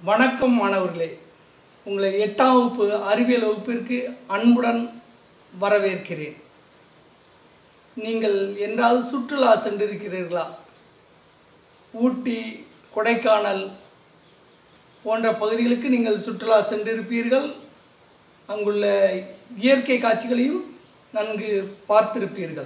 வணக்கம் மாணவர்களே உங்களை எட்டாம் வகுப்பு அறிவியல் வகுப்பிற்கு அன்புடன் வரவேற்கிறேன் நீங்கள் என்றாவது சுற்றுலா சென்றிருக்கிறீர்களா ஊட்டி கொடைக்கானல் போன்ற பகுதிகளுக்கு நீங்கள் சுற்றுலா சென்றிருப்பீர்கள் அங்குள்ள இயற்கை காட்சிகளையும் நன்கு பார்த்திருப்பீர்கள்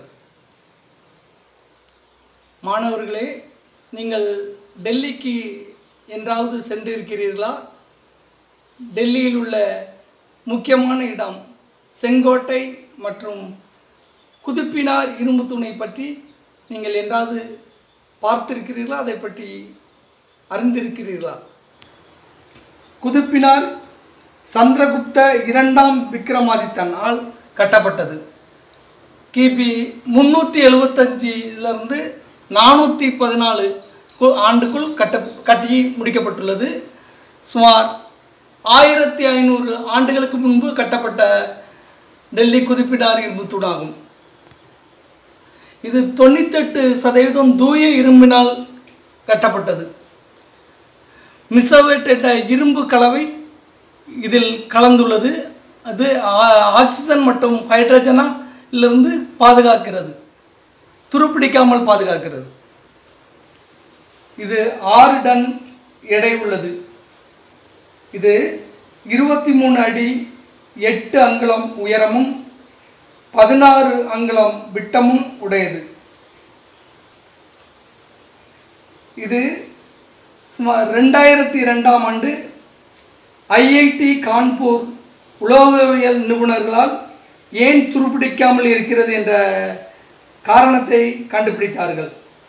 மாணவர்களே நீங்கள் டெல்லிக்கு என்றாவது சென்றிருக்கிறீர்களா டெல்லியில் உள்ள முக்கியமான இடம் செங்கோட்டை மற்றும் குதுப்பினார் இரும்பு தூணை பற்றி நீங்கள் என்றாவது பார்த்திருக்கிறீர்களா அதை பற்றி அறிந்திருக்கிறீர்களா குதுப்பினார் சந்திரகுப்த இரண்டாம் விக்ரமாதித்தனால் கட்டப்பட்டது கிபி முந்நூற்றி எழுபத்தஞ்சிலிருந்து நானூற்றி பதினாலு ஆண்டுக்குள் கட்ட கட்டி முடிக்கப்பட்டுள்ளது சுமார் ஆயிரத்தி ஐநூறு ஆண்டுகளுக்கு முன்பு கட்டப்பட்ட டெல்லி குதிப்பினார் இரும்புத்தூணாகும் இது தொண்ணூத்தெட்டு சதவீதம் தூய இரும்பினால் கட்டப்பட்டது மிசவேட் என்ற இரும்பு கலவை இதில் கலந்துள்ளது அது ஆ- ஆக்சிஜன் மற்றும் ஹைட்ரஜனா இலிருந்து பாதுகாக்கிறது துருப்பிடிக்காமல் பாதுகாக்கிறது இது ஆறு டன் எடை உள்ளது இது இருபத்தி மூணு அடி எட்டு அங்குலம் உயரமும் பதினாறு அங்குலம் விட்டமும் உடையது இது சுமார் ரெண்டாயிரத்தி ரெண்டாம் ஆண்டு ஐஐடி கான்பூர் உலோகவியல் நிபுணர்களால் ஏன் துருப்பிடிக்காமல் இருக்கிறது என்ற காரணத்தை கண்டுபிடித்தார்கள்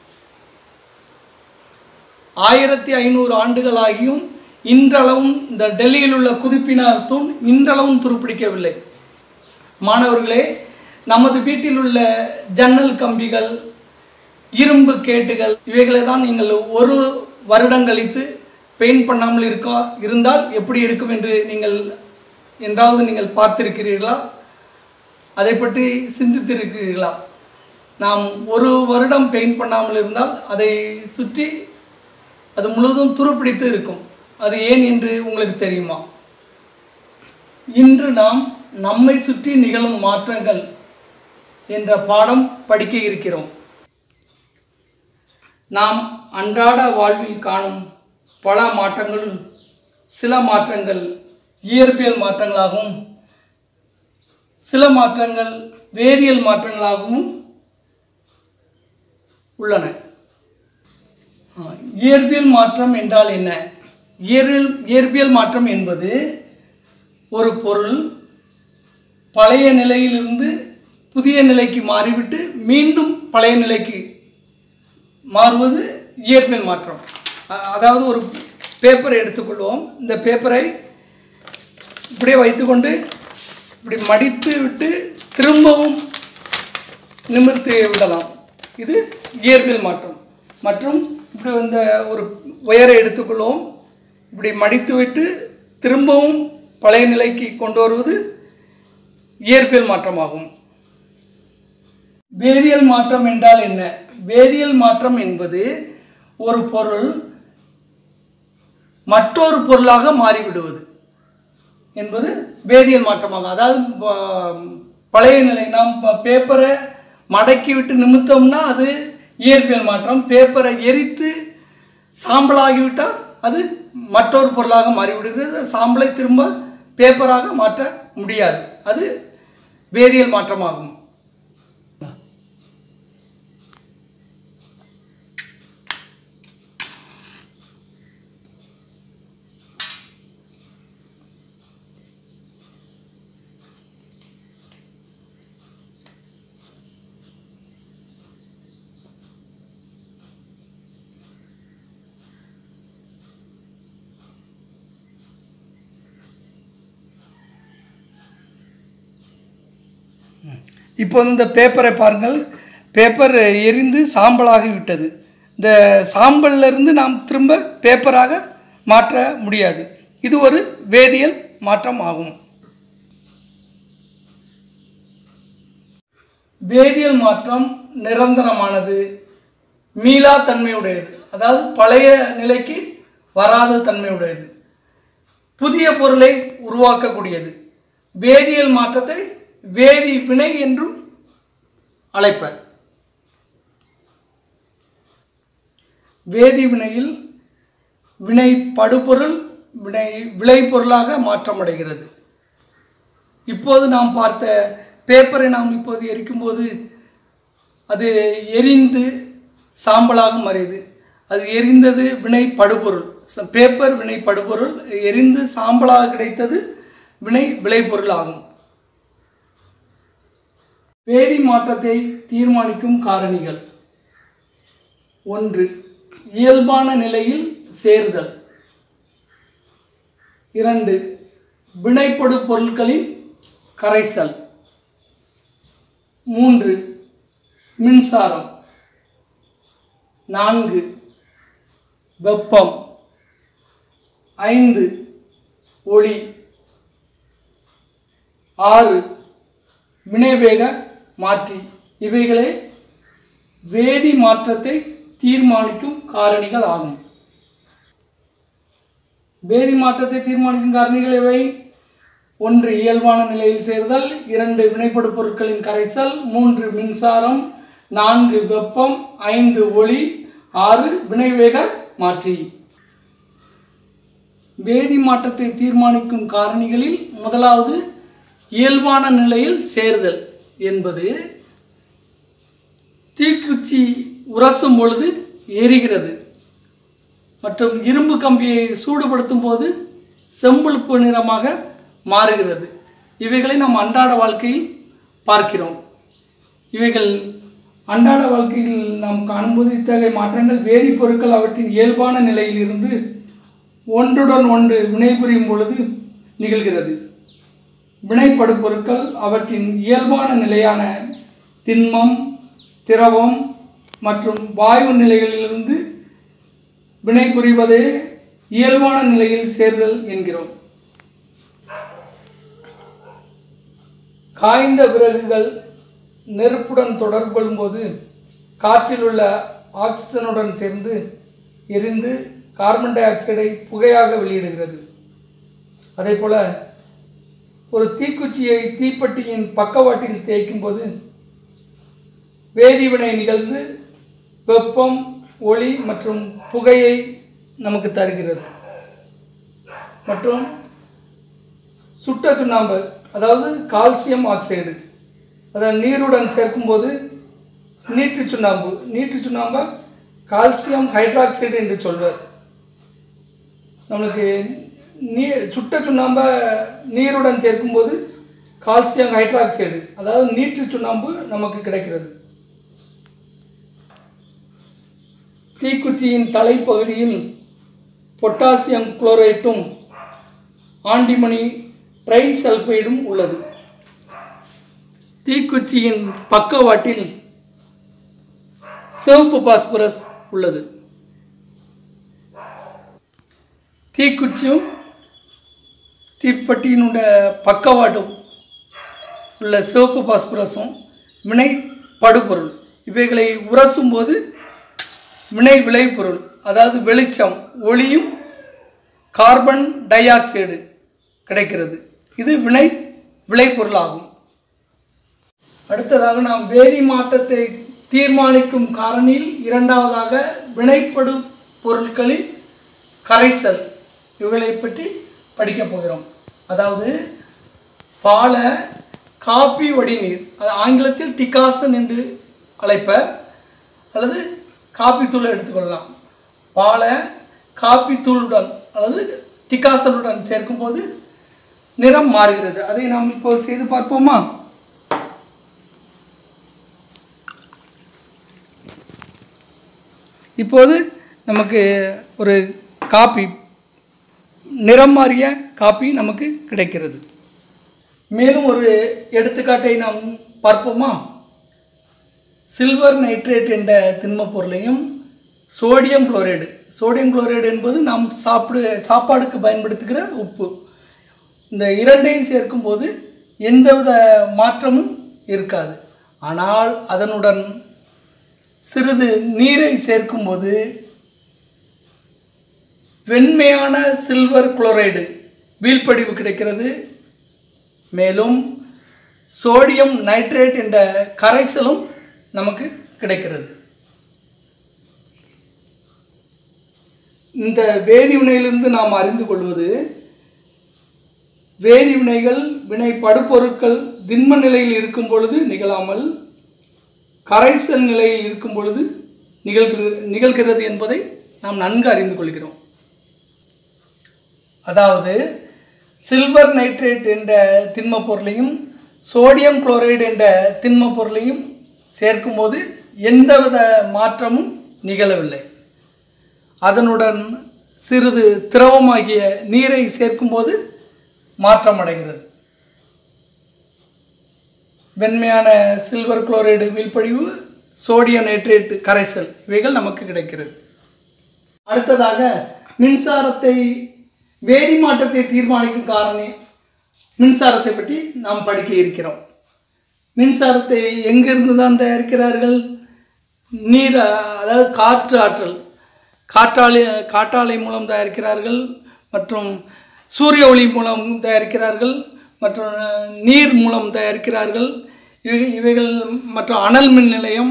ஆயிரத்தி ஐநூறு ஆண்டுகளாகியும் இன்றளவும் இந்த டெல்லியில் உள்ள குதிப்பினார் தூண் இன்றளவும் துருப்பிடிக்கவில்லை மாணவர்களே நமது வீட்டில் உள்ள ஜன்னல் கம்பிகள் இரும்பு கேட்டுகள் இவைகளை தான் நீங்கள் ஒரு வருடம் கழித்து பெயிண்ட் பண்ணாமல் இருக்கா இருந்தால் எப்படி இருக்கும் என்று நீங்கள் என்றாவது நீங்கள் பார்த்திருக்கிறீர்களா அதை பற்றி சிந்தித்திருக்கிறீர்களா நாம் ஒரு வருடம் பெயிண்ட் பண்ணாமல் இருந்தால் அதை சுற்றி அது முழுவதும் துருப்பிடித்து இருக்கும் அது ஏன் என்று உங்களுக்கு தெரியுமா இன்று நாம் நம்மை சுற்றி நிகழும் மாற்றங்கள் என்ற பாடம் படிக்க இருக்கிறோம் நாம் அன்றாட வாழ்வில் காணும் பல மாற்றங்களுள் சில மாற்றங்கள் இயற்பியல் மாற்றங்களாகவும் சில மாற்றங்கள் வேதியியல் மாற்றங்களாகவும் உள்ளன ஆ, இயற்பியல் மாற்றம் என்றால் என்ன இயற்பியல் இயற்பியல் மாற்றம் என்பது ஒரு பொருள் பழைய நிலையிலிருந்து புதிய நிலைக்கு மாறிவிட்டு மீண்டும் பழைய நிலைக்கு மாறுவது இயற்பியல் மாற்றம் அ- அதாவது ஒரு பேப்பரை எடுத்துக்கொள்வோம் இந்த பேப்பரை இப்படியே வைத்துக்கொண்டு இப்படி மடித்து விட்டு திரும்பவும் நிமிர்த்தி விடலாம் இது இயற்பியல் மாற்றம் மற்றும் இப்படி இந்த ஒரு உயரை எடுத்துக்கொள்வோம் இப்படி மடித்து விட்டு திரும்பவும் பழைய நிலைக்கு கொண்டு வருவது இயற்பியல் மாற்றமாகும் வேதியியல் மாற்றம் என்றால் என்ன வேதியியல் மாற்றம் என்பது ஒரு பொருள் மற்றொரு பொருளாக மாறிவிடுவது என்பது வேதியியல் மாற்றமாகும் அதாவது ப- பழைய நிலை நாம் ப- பேப்பரை மடக்கி விட்டு நிமித்தோம்னா அது இயற்பியல் மாற்றம் பேப்பரை எரித்து சாம்பலாகிவிட்டால் அது மற்றொரு பொருளாக மாறிவிடுகிறது சாம்பலை திரும்ப பேப்பராக மாற்ற முடியாது அது வேதியியல் மாற்றமாகும் இப்போ வந்து இந்த பேப்பரை பாருங்கள் பேப்பர் எரிந்து சாம்பலாகி விட்டது இந்த சாம்பல்ல இருந்து நாம் திரும்ப பேப்பராக மாற்ற முடியாது இது ஒரு வேதியியல் மாற்றம் ஆகும் வேதியியல் மாற்றம் நிரந்தரமானது மீளா தன்மையுடையது அதாவது பழைய நிலைக்கு வராத தன்மையுடையது புதிய பொருளை உருவாக்கக்கூடியது வேதியியல் மாற்றத்தை வேதி வினை என்றும் அழைப்பர் வேதி வினையில் வினை படுபொருள் வினை விளைபொருளாக மாற்றமடைகிறது இப்போது நாம் பார்த்த பேப்பரை நாம் இப்போது எரிக்கும்போது அது எரிந்து சாம்பலாக மாறியது அது எரிந்தது வினை படுபொருள் ச- பேப்பர் வினை படுபொருள் எரிந்து சாம்பலாக கிடைத்தது வினை விளைபொருள் ஆகும் வேதி மாற்றத்தை தீர்மானிக்கும் காரணிகள் ஒன்று இயல்பான நிலையில் சேர்தல் இரண்டு வினைப்படு பொருட்களின் கரைசல் மூன்று மின்சாரம் நான்கு வெப்பம் ஐந்து ஒளி ஆறு வினைவேக மாற்றி இவைகளே வேதி மாற்றத்தை தீர்மானிக்கும் காரணிகள் ஆகும் வேதி மாற்றத்தை தீர்மானிக்கும் காரணிகள் எவை ஒன்று இயல்பான நிலையில் சேர்தல் இரண்டு வினைப்படு பொருட்களின் கரைசல் மூன்று மின்சாரம் நான்கு வெப்பம் ஐந்து ஒளி ஆறு வினைவேக மாற்றி வேதி மாற்றத்தை தீர்மானிக்கும் காரணிகளில் முதலாவது இயல்பான நிலையில் சேர்தல் என்பது தீக்குச்சி உரசும் பொழுது எரிகிறது மற்றும் இரும்பு கம்பியை சூடுபடுத்தும் போது செம்பழுப்பு நிறமாக மாறுகிறது இவைகளை நாம் அன்றாட வாழ்க்கையில் பார்க்கிறோம் இவைகள் அன்றாட வாழ்க்கையில் நாம் காணும்போது இத்தகைய மாற்றங்கள் வேதிப்பொருட்கள் அவற்றின் இயல்பான நிலையில் இருந்து ஒன்றுடன் ஒன்று வினைபுரியும் பொழுது நிகழ்கிறது வினைப்படு பொருட்கள் அவற்றின் இயல்பான நிலையான திண்மம் திரவம் மற்றும் வாயு நிலைகளிலிருந்து வினைபுரிவதே இயல்பான நிலையில் சேர்தல் என்கிறோம் காய்ந்த விறகுகள் நெருப்புடன் தொடர்பு கொள்ளும்போது காற்றில் உள்ள ஆக்சிஜனுடன் சேர்ந்து எரிந்து கார்பன் டை ஆக்சைடை புகையாக வெளியிடுகிறது அதே போல் ஒரு தீக்குச்சியை தீப்பெட்டியின் பக்கவாட்டில் தேய்க்கும் போது வேதிவினை நிகழ்ந்து வெப்பம் ஒளி மற்றும் புகையை நமக்கு தருகிறது மற்றும் சுட்ட சுண்ணாம்பு அதாவது கால்சியம் ஆக்சைடு அதை நீருடன் சேர்க்கும்போது நீற்று சுண்ணாம்பு நீற்று சுண்ணாம்பை கால்சியம் ஹைட்ராக்சைடு என்று சொல்வர் நம்மளுக்கு நீ சுட்ட சுண்ணாம்பை நீருடன் சேர்க்கும்போது கால்சியம் ஹைட்ராக்சைடு அதாவது நீற்று சுண்ணாம்பு நமக்கு கிடைக்கிறது தீக்குச்சியின் தலைப்பகுதியில் பொட்டாசியம் குளோரைட்டும் ஆண்டிமணி ட்ரை சல்பைடும் உள்ளது தீக்குச்சியின் பக்கவாட்டில் சிவப்பு பாஸ்பரஸ் உள்ளது தீக்குச்சியும் தீப்பெட்டியினுடைய பக்கவாட்டும் உள்ள சிவப்பு பாஸ்பரஸும் வினை படுபொருள் இவைகளை உரசும் போது வினை விளைபொருள் அதாவது வெளிச்சம் ஒளியும் கார்பன் டை ஆக்சைடு கிடைக்கிறது இது வினை விளைபொருள் ஆகும் அடுத்ததாக நாம் வேதி மாற்றத்தை தீர்மானிக்கும் காரணியில் இரண்டாவதாக வினைப்படு பொருட்களின் கரைசல் இவைகளை பற்றி படிக்கப் போகிறோம் அதாவது பாலை காப்பி வடிநீர் அது ஆங்கிலத்தில் டிகாசன் என்று அழைப்பர் அல்லது காப்பி தூளை எடுத்துக்கொள்ளலாம் பாலை காப்பி தூளுடன் அல்லது டிகாசனுடன் சேர்க்கும்போது நிறம் மாறுகிறது அதை நாம் இப்போது செய்து பார்ப்போமா இப்போது நமக்கு ஒரு காப்பி நிறம் மாறிய காப்பி நமக்கு கிடைக்கிறது மேலும் ஒரு எடுத்துக்காட்டை நாம் பார்ப்போமா சில்வர் நைட்ரேட் என்ற திண்மப் பொருளையும் சோடியம் குளோரைடு சோடியம் குளோரைடு என்பது நாம் சாப்பிடு சாப்பாடுக்கு பயன்படுத்துகிற உப்பு இந்த இரண்டையும் சேர்க்கும்போது எந்தவித மாற்றமும் இருக்காது ஆனால் அதனுடன் சிறிது நீரை சேர்க்கும்போது வெண்மையான சில்வர் குளோரைடு வீழ்ப்படிவு கிடைக்கிறது மேலும் சோடியம் நைட்ரேட் என்ற கரைசலும் நமக்கு கிடைக்கிறது இந்த வேதிவினையிலிருந்து நாம் அறிந்து கொள்வது வேதிவினைகள் வினை படுபொருட்கள் திண்ம நிலையில் இருக்கும் பொழுது நிகழாமல் கரைசல் நிலையில் இருக்கும் பொழுது நிகழ்கிறது நிகழ்கிறது என்பதை நாம் நன்கு அறிந்து கொள்கிறோம் அதாவது சில்வர் நைட்ரேட் என்ற திண்ம பொருளையும் சோடியம் குளோரைடு என்ற திண்ம பொருளையும் சேர்க்கும்போது எந்தவித மாற்றமும் நிகழவில்லை அதனுடன் சிறிது திரவமாகிய நீரை சேர்க்கும்போது மாற்றம் அடைகிறது வெண்மையான சில்வர் குளோரைடு வீழ்ப்படிவு சோடியம் நைட்ரேட் கரைசல் இவைகள் நமக்கு கிடைக்கிறது அடுத்ததாக மின்சாரத்தை வேதி மாற்றத்தை தீர்மானிக்கும் காரணி மின்சாரத்தை பற்றி நாம் படிக்க இருக்கிறோம் மின்சாரத்தை எங்கிருந்து தான் தயாரிக்கிறார்கள் நீர் அதாவது காற்று ஆற்றல் காற்றாலை காற்றாலை மூலம் தயாரிக்கிறார்கள் மற்றும் சூரிய ஒளி மூலம் தயாரிக்கிறார்கள் மற்றும் நீர் மூலம் தயாரிக்கிறார்கள் இவை இவைகள் மற்றும் அனல் மின் நிலையம்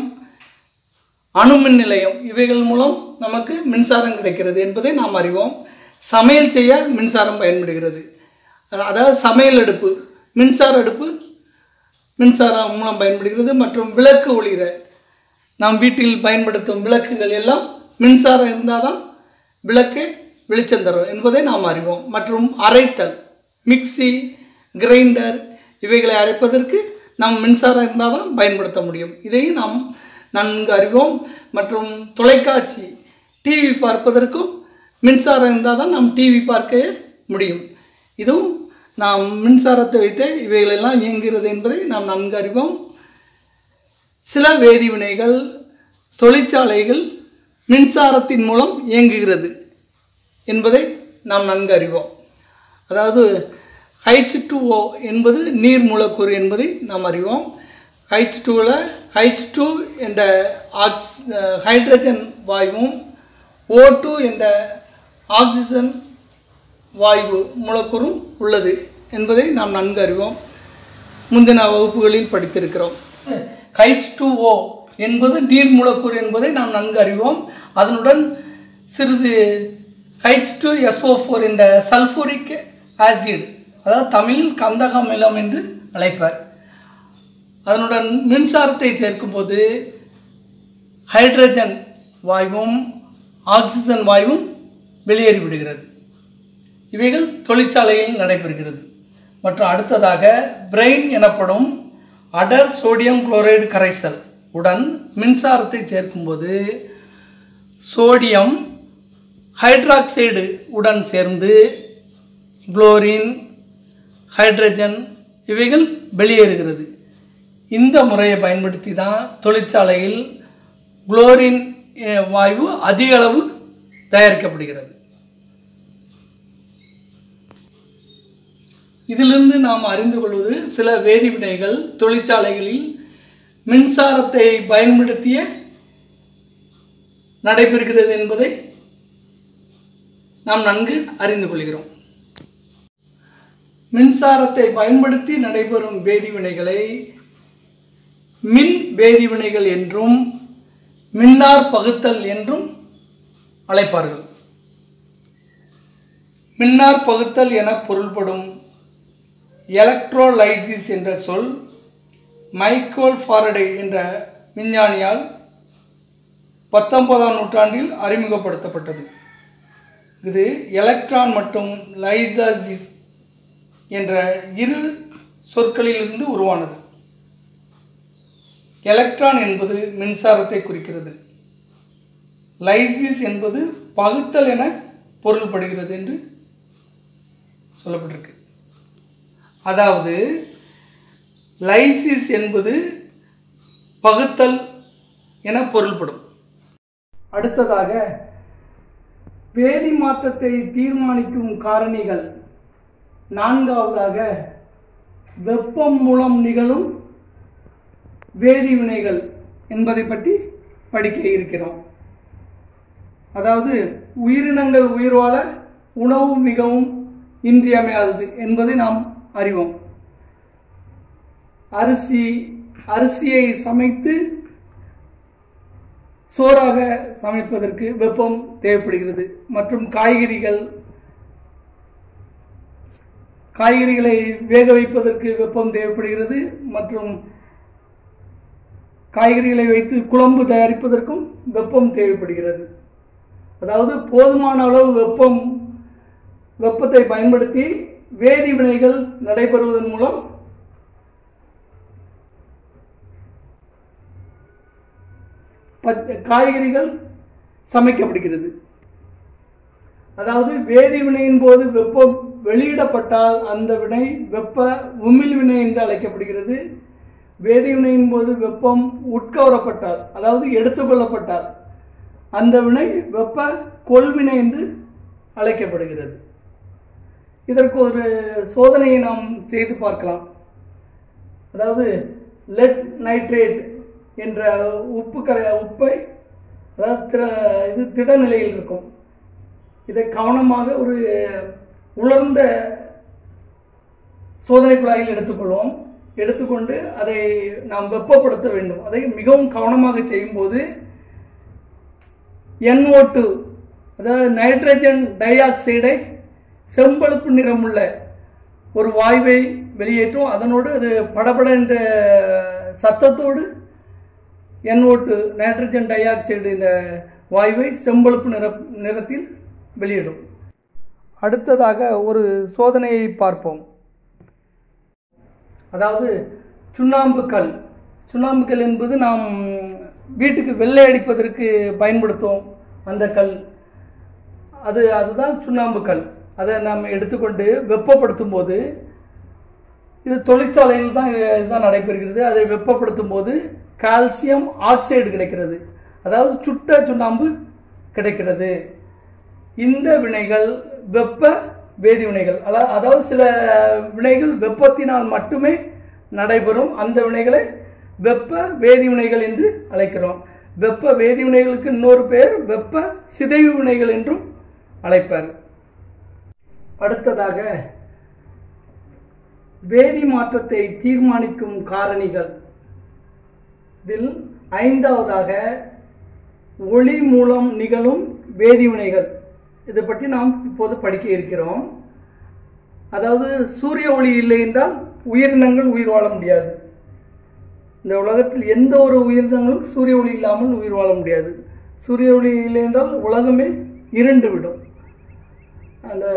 அணு மின் நிலையம் இவைகள் மூலம் நமக்கு மின்சாரம் கிடைக்கிறது என்பதை நாம் அறிவோம் சமையல் செய்ய மின்சாரம் பயன்படுகிறது அதாவது சமையல் அடுப்பு மின்சார அடுப்பு மின்சாரம் மூலம் பயன்படுகிறது மற்றும் விளக்கு ஒளிர நாம் வீட்டில் பயன்படுத்தும் விளக்குகள் எல்லாம் மின்சாரம் இருந்தால் தான் விளக்கு வெளிச்சம் தரும் என்பதை நாம் அறிவோம் மற்றும் அரைத்தல் மிக்சி கிரைண்டர் இவைகளை அரைப்பதற்கு நாம் மின்சாரம் இருந்தால் தான் பயன்படுத்த முடியும் இதையும் நாம் நன்கு அறிவோம் மற்றும் தொலைக்காட்சி டிவி பார்ப்பதற்கும் மின்சாரம் இருந்தால் தான் நாம் டிவி பார்க்க முடியும் இதுவும் நாம் மின்சாரத்தை வைத்தே இவைகளெல்லாம் இயங்குகிறது என்பதை நாம் நன்கு அறிவோம் சில வேதிவினைகள் தொழிற்சாலைகள் மின்சாரத்தின் மூலம் இயங்குகிறது என்பதை நாம் நன்கு அறிவோம் அதாவது ஹைச் டூ ஓ என்பது நீர் மூலக்கூறு என்பதை நாம் அறிவோம் ஹைச் டூவில் ஹைச் டூ என்ற ஆக்ஸ் ஹைட்ரஜன் வாயுவும் ஓ டூ என்ற ஆக்சிஜன் வாயு மூலக்கூறும் உள்ளது என்பதை நாம் நன்கு அறிவோம் முந்தின வகுப்புகளில் படித்திருக்கிறோம் ஹைச் டூ ஓ என்பது நீர் மூலக்கூறு என்பதை நாம் நன்கு அறிவோம் அதனுடன் சிறிது ஹைச் டூ எஸ்ஓ ஃபோர் என்ற சல்ஃபூரிக் ஆசிட் அதாவது தமிழில் கந்தக அமிலம் என்று அழைப்பார் அதனுடன் மின்சாரத்தை சேர்க்கும்போது ஹைட்ரஜன் வாயுவும் ஆக்சிஜன் வாயுவும் வெளியேறிவிடுகிறது இவைகள் தொழிற்சாலையில் நடைபெறுகிறது மற்றும் அடுத்ததாக பிரெயின் எனப்படும் அடர் சோடியம் குளோரைடு கரைசல் உடன் மின்சாரத்தை சேர்க்கும்போது சோடியம் ஹைட்ராக்சைடு உடன் சேர்ந்து குளோரின் ஹைட்ரஜன் இவைகள் வெளியேறுகிறது இந்த முறையை பயன்படுத்தி தான் தொழிற்சாலையில் குளோரின் அஹ், வாயு அதிக அளவு தயாரிக்கப்படுகிறது இதிலிருந்து நாம் அறிந்து கொள்வது சில வேதிவினைகள் தொழிற்சாலைகளில் மின்சாரத்தை பயன்படுத்திய நடைபெறுகிறது என்பதை நாம் நன்கு அறிந்து கொள்கிறோம் மின்சாரத்தை பயன்படுத்தி நடைபெறும் வேதிவினைகளை மின் வேதிவினைகள் என்றும் மின்னார் பகுத்தல் என்றும் அழைப்பார்கள் மின்னார் பகுத்தல் என பொருள்படும் எலக்ட்ரோலைசிஸ் என்ற சொல் மைக்கேல் ஃபாரடே என்ற விஞ்ஞானியால் பத்தொன்பதாம் நூற்றாண்டில் அறிமுகப்படுத்தப்பட்டது இது எலக்ட்ரான் மற்றும் லைசாசிஸ் என்ற இரு சொற்களிலிருந்து உருவானது எலக்ட்ரான் என்பது மின்சாரத்தை குறிக்கிறது லைசிஸ் என்பது பகுத்தல் என பொருள்படுகிறது என்று சொல்லப்பட்டிருக்கு அதாவது லைசிஸ் என்பது பகுத்தல் என பொருள்படும் அடுத்ததாக வேதி மாற்றத்தை தீர்மானிக்கும் காரணிகள் நான்காவதாக வெப்பம் மூலம் நிகழும் வேதிவினைகள் என்பதை பற்றி படிக்க இருக்கிறோம் அதாவது உயிரினங்கள் உயிர் வாழ உணவு மிகவும் இன்றியமையாதது என்பதை நாம் அறிவோம் அரிசி அரிசியை சமைத்து சோறாக சமைப்பதற்கு வெப்பம் தேவைப்படுகிறது மற்றும் காய்கறிகள் காய்கறிகளை வேக வைப்பதற்கு வெப்பம் தேவைப்படுகிறது மற்றும் காய்கறிகளை வைத்து குழம்பு தயாரிப்பதற்கும் வெப்பம் தேவைப்படுகிறது அதாவது போதுமான அளவு வெப்பம் வெப்பத்தை பயன்படுத்தி வேதி வினைகள் நடைபெறுவதன் மூலம் பச்ச- காய்கறிகள் சமைக்கப்படுகிறது அதாவது வேதி வினையின் போது வெப்பம் வெளியிடப்பட்டால் அந்த வினை வெப்ப உமிழ் வினை என்று அழைக்கப்படுகிறது வேதி வினையின் போது வெப்பம் உட்கவரப்பட்டால் அதாவது எடுத்துக்கொள்ளப்பட்டால் அந்த வினை வெப்ப கொள்வினை என்று அழைக்கப்படுகிறது இதற்கு ஒரு சோதனையை நாம் செய்து பார்க்கலாம் அதாவது லெட் நைட்ரேட் என்ற உப்பு கரை உப்பை அதாவது திட இது திட நிலையில் இருக்கும் இதை கவனமாக ஒரு உலர்ந்த சோதனை குழாயில் எடுத்துக்கொள்வோம் எடுத்துக்கொண்டு அதை நாம் வெப்பப்படுத்த வேண்டும் அதை மிகவும் கவனமாக செய்யும்போது NO2 அதாவது நைட்ரஜன் டை ஆக்சைடை செம்பழுப்பு நிறமுள்ள ஒரு வாயுவை வெளியேற்றும் அதனோடு அது படபட என்ற சத்தத்தோடு NO2 நைட்ரஜன் டை ஆக்சைடு என்ற வாயுவை செம்பழுப்பு நிற நிறத்தில் வெளியிடும் அடுத்ததாக ஒரு சோதனையை பார்ப்போம் அதாவது சுண்ணாம்பு கல் சுண்ணாம்பு கல் என்பது நாம் வீட்டுக்கு வெள்ளை அடிப்பதற்கு பயன்படுத்துவோம் அந்த கல் அது அதுதான் சுண்ணாம்பு கல் அதை நாம் எடுத்துக்கொண்டு வெப்பப்படுத்தும் போது இது தொழிற்சாலையில் தான் இது- இதுதான் நடைபெறுகிறது அதை வெப்பப்படுத்தும் போது கால்சியம் ஆக்சைடு கிடைக்கிறது அதாவது சுட்ட சுண்ணாம்பு கிடைக்கிறது இந்த வினைகள் வெப்ப வேதி வினைகள் அல்ல- அதாவது சில வினைகள் வெப்பத்தினால் மட்டுமே நடைபெறும் அந்த வினைகளை வெப்ப வேதி வினைகள் என்று அழைக்கிறோம் வெப்ப வேதி வினைகளுக்கு இன்னொரு பெயர் வெப்ப சிதைவு வினைகள் என்றும் அழைப்பார் அடுத்ததாக வேதி மாற்றத்தை தீர்மானிக்கும் காரணிகள் இதில் ஐந்தாவதாக ஒளி மூலம் நிகழும் வேதிவினைகள் இதை பற்றி நாம் இப்போது படிக்க இருக்கிறோம் அதாவது சூரிய ஒளி இல்லை என்றால் உயிரினங்கள் உயிர் வாழ முடியாது இந்த உலகத்தில் எந்த ஒரு உயிரினங்களும் சூரிய ஒளி இல்லாமல் உயிர் வாழ முடியாது சூரிய ஒளி இல்லை என்றால் உலகமே இருண்டு விடும் அந்த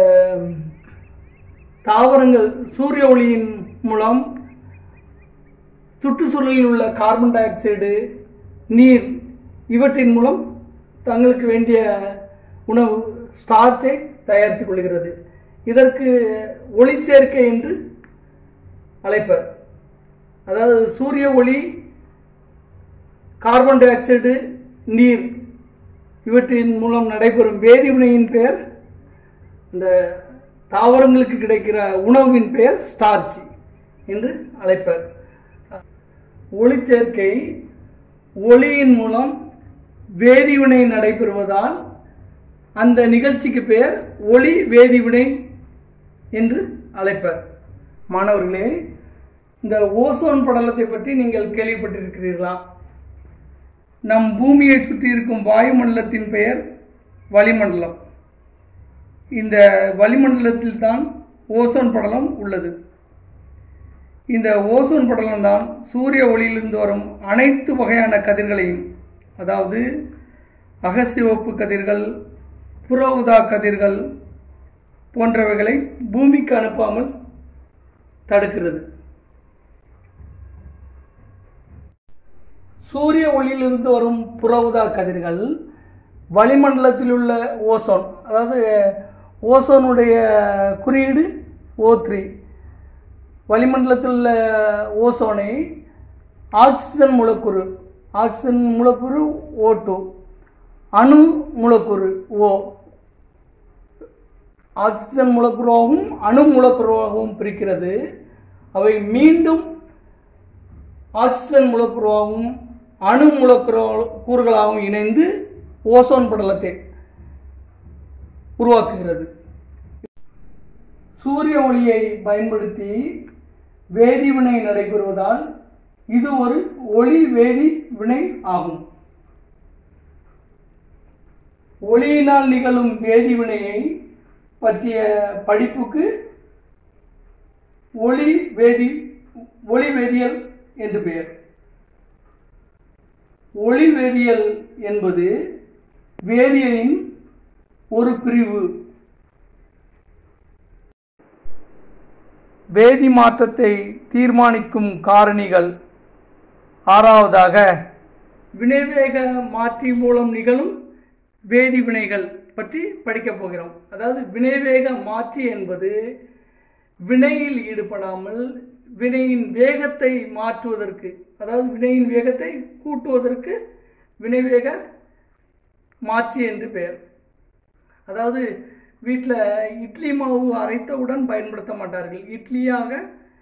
தாவரங்கள் சூரிய ஒளியின் மூலம் சுற்றுச்சூழலில் உள்ள கார்பன் டை ஆக்சைடு நீர் இவற்றின் மூலம் தங்களுக்கு வேண்டிய உணவு ஸ்டார்ச்சை தயாரித்துக் கொள்கிறது இதற்கு ஒளிச்சேர்க்கை என்று அழைப்பர் அதாவது சூரிய ஒளி கார்பன் டை ஆக்சைடு நீர் இவற்றின் மூலம் நடைபெறும் வேதிவினையின் பெயர் இந்த தாவரங்களுக்கு கிடைக்கிற உணவின் பெயர் ஸ்டார்ச் என்று அழைப்பர் ஒளிச்சேர்க்கை ஒளியின் மூலம் வேதிவினை நடைபெறுவதால் அந்த நிகழ்ச்சிக்கு பெயர் ஒளி வேதிவினை என்று அழைப்பர் மாணவர்களே இந்த ஓசோன் படலத்தை பற்றி நீங்கள் கேள்விப்பட்டிருக்கிறீர்களா நம் பூமியை சுற்றி இருக்கும் வாயுமண்டலத்தின் பெயர் வளிமண்டலம் இந்த வளிமண்டலத்தில் தான் ஓசோன் படலம் உள்ளது இந்த ஓசோன் படலம் தான் சூரிய ஒளியிலிருந்து வரும் அனைத்து வகையான கதிர்களையும் அதாவது அகசிவப்பு கதிர்கள் புற ஊதா கதிர்கள் போன்றவைகளை பூமிக்கு அனுப்பாமல் தடுக்கிறது சூரிய ஒளியிலிருந்து வரும் புற ஊதா கதிர்கள் வளிமண்டலத்தில் உள்ள ஓசோன் அதாவது ஓசோனுடைய குறியீடு ஓ த்ரீ வளிமண்டலத்தில் உள்ள ஓசோனை ஆக்சிஜன் மூலக்கூறு ஆக்சிஜன் மூலக்கூறு ஓ டூ அணு மூலக்கூறு ஓ ஆக்சிஜன் மூலக்கூறாகவும் அணு மூலக்கூறாகவும் பிரிக்கிறது அவை மீண்டும் ஆக்சிஜன் மூலக்கூறாகவும் அணு மூலக்கூறு கூறுகளாகவும் இணைந்து ஓசோன் படலத்தை உருவாக்குகிறது சூரிய ஒளியை பயன்படுத்தி வேதிவினை நடைபெறுவதால் இது ஒரு ஒளி வேதி வினை ஆகும் ஒளியினால் நிகழும் வேதிவினையை பற்றிய படிப்புக்கு ஒளி வேதி ஒளி வேதியியல் என்று பெயர் ஒளி வேதியியல் என்பது வேதியியலின் ஒரு பிரிவு வேதி மாற்றத்தை தீர்மானிக்கும் காரணிகள் ஆறாவதாக வினைவேக மாற்றி மூலம் நிகழும் வேதி வினைகள் பற்றி படிக்கப் போகிறோம் அதாவது வினைவேக மாற்றி என்பது வினையில் ஈடுபடாமல் வினையின் வேகத்தை மாற்றுவதற்கு அதாவது வினையின் வேகத்தை கூட்டுவதற்கு வினைவேக மாற்றி என்று பெயர் அதாவது வீட்டில் இட்லி மாவு அரைத்தவுடன் பயன்படுத்த மாட்டார்கள் இட்லியாக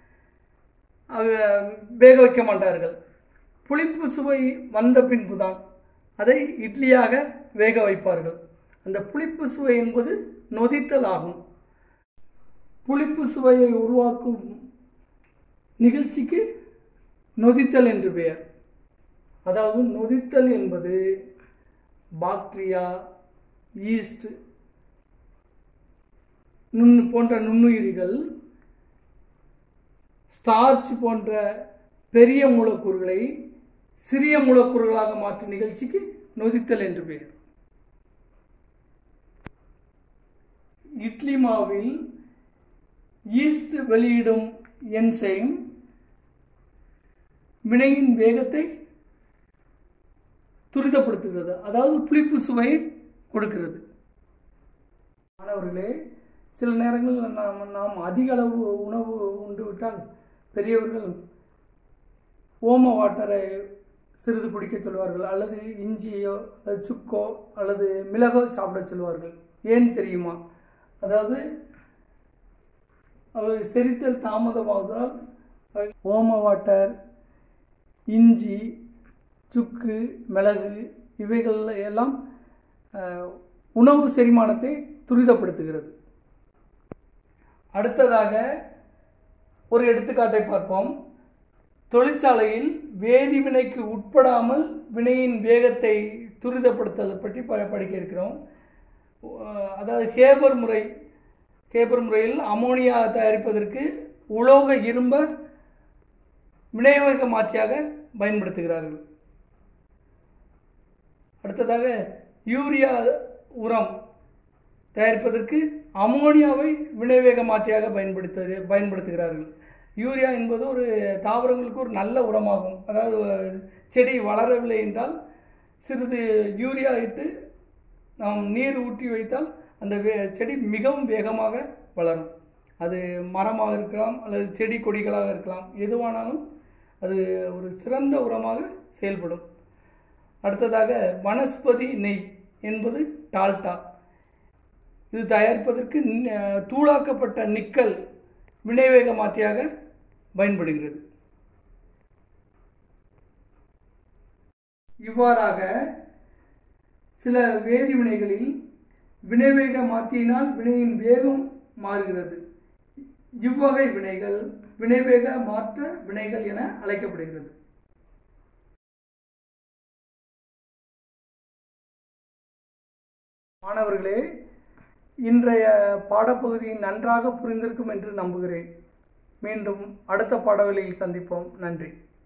அஹ், வேக வைக்க மாட்டார்கள் புளிப்பு சுவை வந்த பின்புதான் அதை இட்லியாக வேக வைப்பார்கள் அந்த புளிப்பு சுவை என்பது நொதித்தல் ஆகும் புளிப்பு சுவையை உருவாக்கும் நிகழ்ச்சிக்கு நொதித்தல் என்று பெயர் அதாவது நொதித்தல் என்பது பாக்டீரியா ஈஸ்ட் நுண் போன்ற நுண்ணுயிரிகள் ஸ்டார்ச் போன்ற பெரிய மூலக்கூறுகளை சிறிய மூலக்கூறுகளாக மாற்றும் நிகழ்ச்சிக்கு நொதித்தல் என்று பெயர் இட்லி மாவில் ஈஸ்ட் வெளியிடும் என்சைம் வினையின் வேகத்தை துரிதப்படுத்துகிறது அதாவது புளிப்பு சுவையை கொடுக்கிறது மாணவர்களே சில நேரங்களில் நாம் நாம் அதிக அளவு உணவு உண்டு விட்டால் பெரியவர்கள் ஓம வாட்டரை சிறிது குடிக்க சொல்வார்கள் அல்லது இஞ்சியோ அல்லது சுக்கோ அல்லது மிளகோ சாப்பிட சொல்வார்கள் ஏன் தெரியுமா அதாவது அவை செரித்தல் தாமதமாவதால் அவை ஓம வாட்டர் இஞ்சி சுக்கு மிளகு இவைகள் எல்லாம் அஹ், உணவு செரிமானத்தை துரிதப்படுத்துகிறது அடுத்ததாக ஒரு எடுத்துக்காட்டை பார்ப்போம் தொழிற்சாலையில் வேதிவினைக்கு உட்படாமல் வினையின் வேகத்தை துரிதப்படுத்துதல் பற்றி ப- படிக்க இருக்கிறோம் அஹ், அதாவது ஹேபர் முறை ஹேபர் முறையில் அமோனியா தயாரிப்பதற்கு உலோக இரும்ப வினைவேக மாற்றியாக பயன்படுத்துகிறார்கள் அடுத்ததாக யூரியா உரம் தயாரிப்பதற்கு அமோனியாவை வினைவேக மாற்றியாக பயன்படுத்து பயன்படுத்துகிறார்கள் யூரியா என்பது ஒரு தாவரங்களுக்கு ஒரு நல்ல உரமாகும் அதாவது செடி வளரவில்லை என்றால் சிறிது யூரியா இட்டு நாம் நீர் ஊற்றி வைத்தால் அந்த வே செடி மிகவும் வேகமாக வளரும் அது மரமாக இருக்கலாம் அல்லது செடி கொடிகளாக இருக்கலாம் எதுவானாலும் அது ஒரு சிறந்த உரமாக செயல்படும் அடுத்ததாக வனஸ்பதி நெய் என்பது டால்டா இது தயாரிப்பதற்கு நி- தூளாக்கப்பட்ட நிக்கல் வினைவேக மாற்றியாக பயன்படுகிறது இவ்வாறாக சில வேதிவினைகளில் வினைவேக மாற்றியினால் வினையின் வேகம் மாறுகிறது இவ்வகை வினைகள் வினைவேக மாற்ற வினைகள் என அழைக்கப்படுகிறது மாணவர்களே இன்றைய பாடப்பகுதி நன்றாக புரிந்திருக்கும் என்று நம்புகிறேன் மீண்டும் அடுத்த பாடவெளியில் சந்திப்போம் நன்றி